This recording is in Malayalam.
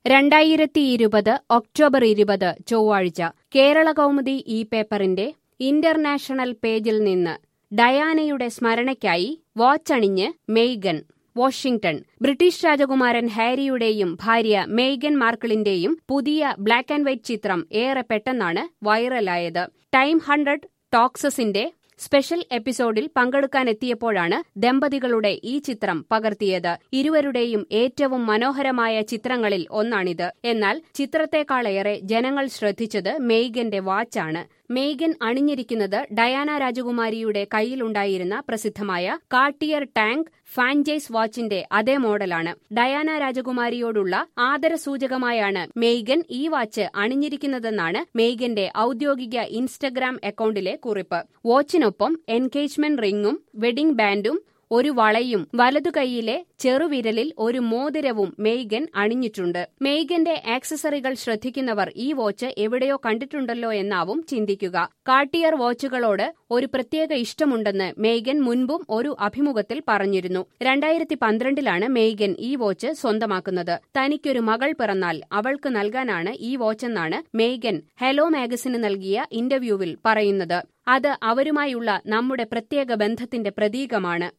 രണ്ടായിരത്തി ഇരുപത് ഒക്ടോബർ ഇരുപത് ചൊവ്വാഴ്ച കേരള കൗമുദി ഈ പേപ്പറിന്റെ ഇന്റർനാഷണൽ പേജിൽ നിന്ന് ഡയാനയുടെ സ്മരണയ്ക്കായി വാച്ചണിഞ്ഞ് മെയ്ഗൻ വാഷിംഗ്ടൺ ബ്രിട്ടീഷ് രാജകുമാരൻ ഹാരിയുടെയും ഭാര്യ മെയ്ഗൻ മാർക്കിളിന്റെയും പുതിയ ബ്ലാക്ക് ആൻഡ് വൈറ്റ് ചിത്രം ഏറെ പെട്ടെന്നാണ് വൈറലായത് ടൈം ഹൺഡ്രഡ് ടോക്സസിന്റെ സ്പെഷ്യൽ എപ്പിസോഡിൽ പങ്കെടുക്കാനെത്തിയപ്പോഴാണ് ദമ്പതികളുടെ ഈ ചിത്രം പകർത്തിയത് ഇരുവരുടെയും ഏറ്റവും മനോഹരമായ ചിത്രങ്ങളിൽ ഒന്നാണിത് എന്നാൽ ചിത്രത്തെക്കാളേറെ ജനങ്ങൾ ശ്രദ്ധിച്ചത് മെയ്ഗന്റെ വാച്ചാണ് മെയ്ഗൻ അണിഞ്ഞിരിക്കുന്നത് ഡയാന രാജകുമാരിയുടെ കയ്യിലുണ്ടായിരുന്ന പ്രസിദ്ധമായ കാർട്ടിയർ ടാങ്ക് ഫാൻജൈസ് വാച്ചിന്റെ അതേ മോഡലാണ് ഡയാന രാജകുമാരിയോടുള്ള ആദരസൂചകമായാണ് മെയ്ഗൻ ഈ വാച്ച് അണിഞ്ഞിരിക്കുന്നതെന്നാണ് മെയ്ഗന്റെ ഔദ്യോഗിക ഇൻസ്റ്റഗ്രാം അക്കൌണ്ടിലെ കുറിപ്പ് വാച്ചിനൊപ്പം എൻഗേജ്മെന്റ് റിംഗും വെഡിംഗ് ബാൻഡും ഒരു വളയും വലതുകൈയിലെ ചെറുവിരലിൽ ഒരു മോതിരവും മെയ്ഗൻ അണിഞ്ഞിട്ടുണ്ട് മെയ്ഗന്റെ ആക്സസറികൾ ശ്രദ്ധിക്കുന്നവർ ഈ വാച്ച് എവിടെയോ കണ്ടിട്ടുണ്ടല്ലോ എന്നാവും ചിന്തിക്കുക കാർട്ടിയർ വാച്ചുകളോട് ഒരു പ്രത്യേക ഇഷ്ടമുണ്ടെന്ന് മെയ്ഗൻ മുൻപും ഒരു അഭിമുഖത്തിൽ പറഞ്ഞിരുന്നു രണ്ടായിരത്തി പന്ത്രണ്ടിലാണ് മെയ്ഗൻ ഈ വാച്ച് സ്വന്തമാക്കുന്നത് തനിക്കൊരു മകൾ പിറന്നാൽ അവൾക്ക് നൽകാനാണ് ഈ വാച്ചെന്നാണ് മെയ്ഗൻ ഹെലോ മാഗസിന് നൽകിയ ഇന്റർവ്യൂവിൽ പറയുന്നത് അത് അവരുമായുള്ള നമ്മുടെ പ്രത്യേക ബന്ധത്തിന്റെ പ്രതീകമാണ്